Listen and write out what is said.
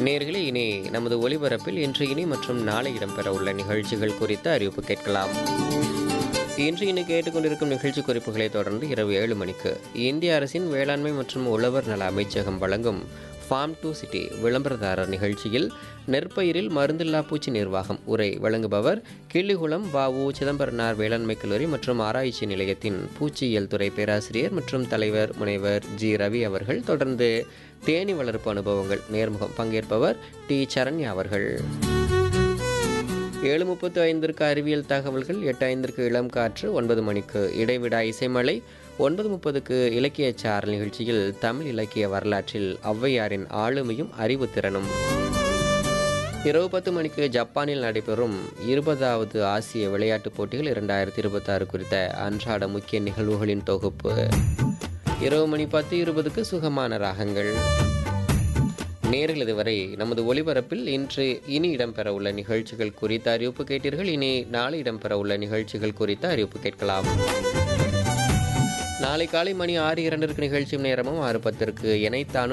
நேர்களே இனி நமது ஒலிபரப்பில் இன்று இனி மற்றும் நாளை இடம்பெற உள்ள நிகழ்ச்சிகள் குறித்த அறிவிப்பு கேட்கலாம் இன்று இனி கேட்டுக்கொண்டிருக்கும் நிகழ்ச்சி குறிப்புகளை தொடர்ந்து இரவு ஏழு மணிக்கு இந்திய அரசின் வேளாண்மை மற்றும் உழவர் நல அமைச்சகம் வழங்கும் ஃபார்ம் டு சிட்டி விளம்பரதாரர் நிகழ்ச்சியில் நெற்பயிரில் மருந்தில்லா பூச்சி நிர்வாகம் உரை வழங்குபவர் கிள்ளிகுளம் வாவு சிதம்பரனார் வேளாண்மை கல்லூரி மற்றும் ஆராய்ச்சி நிலையத்தின் பூச்சியியல் துறை பேராசிரியர் மற்றும் தலைவர் முனைவர் ஜி ரவி அவர்கள் தொடர்ந்து தேனி வளர்ப்பு அனுபவங்கள் நேர்முகம் பங்கேற்பவர் டி சரண்யா அவர்கள் ஏழு முப்பத்து ஐந்திற்கு அறிவியல் தகவல்கள் எட்டு ஐந்திற்கு இளம் காற்று ஒன்பது மணிக்கு இடைவிடா இசைமலை ஒன்பது முப்பதுக்கு இலக்கிய சாரல் நிகழ்ச்சியில் தமிழ் இலக்கிய வரலாற்றில் ஔவையாரின் ஆளுமையும் அறிவுத்திறனும் இரவு பத்து மணிக்கு ஜப்பானில் நடைபெறும் இருபதாவது ஆசிய விளையாட்டுப் போட்டிகள் இரண்டாயிரத்தி இருபத்தாறு குறித்த அன்றாட முக்கிய நிகழ்வுகளின் தொகுப்பு இரவு மணி பத்து இருபதுக்கு சுகமான ராகங்கள் நேர்கள் இதுவரை நமது ஒலிபரப்பில் இன்று இனி இடம்பெற உள்ள நிகழ்ச்சிகள் குறித்த அறிவிப்பு கேட்டீர்கள் இனி நாளை இடம்பெற உள்ள நிகழ்ச்சிகள் குறித்த அறிவிப்பு கேட்கலாம் நாளை காலை மணி ஆறு இரண்டிற்கு நிகழ்ச்சியும் நேரமும் ஆறு பத்திற்கு இணைத்தானும்